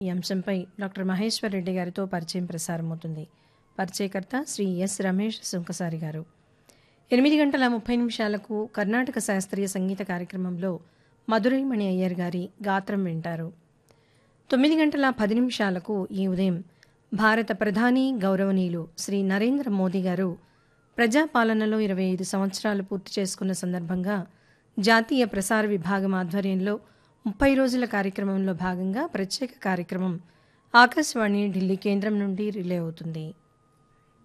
ఈ అంశంపై డాక్టర్ మహేశ్వర్ రెడ్డి గారితో పరిచయం ప్రసారమవుతుంది పరిచయకర్త శ్రీ ఎస్ రమేష్ సుంకసారి గారు ఎనిమిది గంటల ముప్పై నిమిషాలకు కర్ణాటక శాస్త్రీయ సంగీత కార్యక్రమంలో మధురైమణి అయ్యర్ గారి గాత్రం వింటారు తొమ్మిది గంటల పది నిమిషాలకు ఈ ఉదయం భారత ప్రధాని గౌరవనీయులు శ్రీ నరేంద్ర మోదీ గారు ప్రజాపాలనలో ఇరవై ఐదు సంవత్సరాలు పూర్తి చేసుకున్న సందర్భంగా జాతీయ ప్రసార విభాగం ఆధ్వర్యంలో ముప్పై రోజుల కార్యక్రమంలో భాగంగా ప్రత్యేక కార్యక్రమం ఆకాశవాణి ఢిల్లీ కేంద్రం నుండి రిలే అవుతుంది